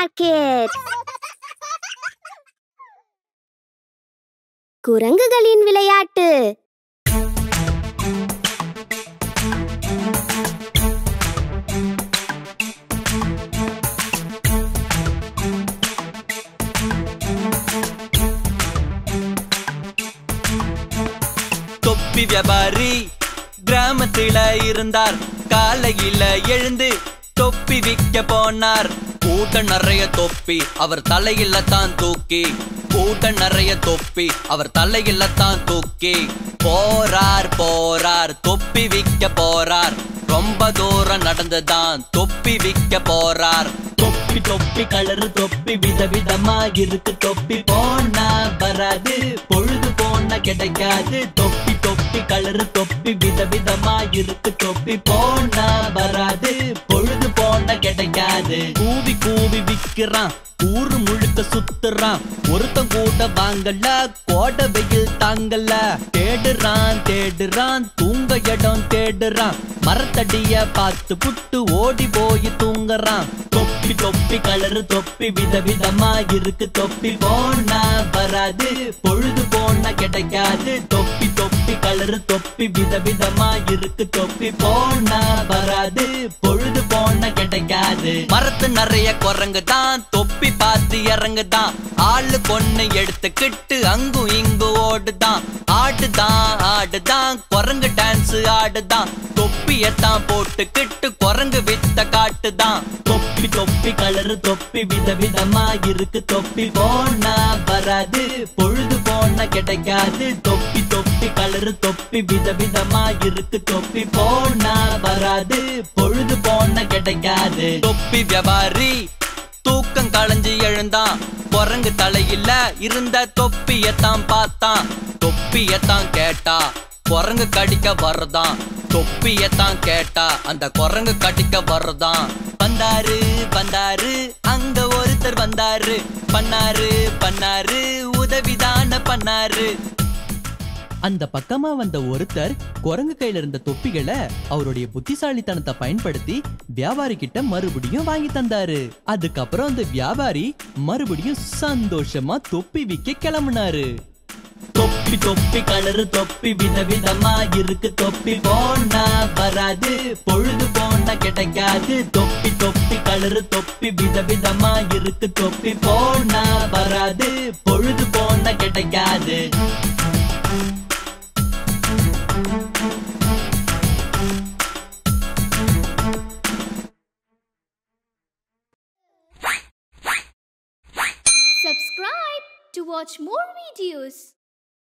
Market குரங்குகளின் விளையாட்டு தொப்பி வியாபாரி கிராமத்தில இருந்தார் காலையில எழுந்து தொப்பி விற்க போனார் கூட்டம் நிறைய தொப்பி அவர் தலையில தான் தூக்கி கூட்டம் நிறைய தொப்பி அவர் தலையில தான் தூக்கி போறார் போறார் தொப்பி விற்க போறார் ரொம்ப தூரம் நடந்துதான் தொப்பி விற்க போறார் தொப்பி தொப்பி கலரு தொப்பி விதவிதமா இருக்கு தொப்பி போனா வராது பொழுது போனா கிடைக்காது தொப்பி தொப்பி கலரு தொப்பி விதவிதமா இருக்கு தொப்பி போனா வராது பொழுது போனா கிடைக்காது கூவி கூவி விக்கிறான் ஊரு முழுக்க சுத்துறான் ஒருத்தன் கூட வாங்கல கோடை வெயில் தாங்கல தேடுறான் தேடுறான் தூங்க இடம் தேடுறான் மரத்தடிய பார்த்து புட்டு ஓடி போய் தூங்குறான் தொப்பி தொப்பி கலரு தொப்பி விதவிதமா இருக்கு தொப்பி போனா வராது பொழுது போனா கிடைக்காது தொப்பி தொப்பி கலரு தொப்பி விதவிதமா இருக்கு தொப்பி போனா வராது பொழுது போனா கிடைக்காது மரத்து நிறைய குரங்கு தான் தொப்பி பார்த்து இறங்குதான் ஆளு பொண்ணு எடுத்துக்கிட்டு அங்கும் இங்கு ஓடுதான் ஆடுதான் ஆடுதான் குரங்கு டான்ஸ் ஆடுதான் தொப்பியத்தான் போட்டுக்கிட்டு குரங்கு வித்த காட்டுதான் தொப்பி தொப்பி கலரு தொப்பி விதவிதமா இருக்கு தொப்பி போனா வராது பொழுது போனா கிடைக்காது தொப்பி தொப்பி கலரு தொப்பி விதவிதமா இருக்கு தொப்பி போனா வராது பொழுது போனா கிடைக்காது தொப்பி வியாபாரி தூக்கம் களைஞ்சு எழுந்தான் குரங்கு தலையில இருந்த தொப்பியத்தான் பார்த்தான் தொப்பியத்தான் கேட்டா குரங்கு கடிக்க வருதான் தொப்பியத்தான் கேட்டா அந்த குரங்கு கடிக்க வருதான் வந்தாரு வந்தாரு அங்க ஒருத்தர் வந்தாரு பண்ணாரு பண்ணாரு உதவிதான பண்ணாரு அந்த பக்கமா வந்த ஒருத்தர் குரங்கு கையில இருந்த தொப்பிகளை அவருடைய புத்திசாலித்தனத்தை பயன்படுத்தி வியாபாரி கிட்ட மறுபடியும் வாங்கி தந்தாரு அதுக்கப்புறம் அந்த வியாபாரி மறுபடியும் சந்தோஷமா தொப்பி விக்க கிளம்புனாரு தொப்பி தொப்பி கலரு தொப்பி விதவிதமா இருக்கு தொப்பி போனா வராது பொழுது போனா கிடைக்காது தொப்பி தொப்பி கலரு தொப்பி விதவிதமா இருக்கு தொப்பி போனா வராது பொழுது போனா கிடைக்காது Subscribe to watch more videos.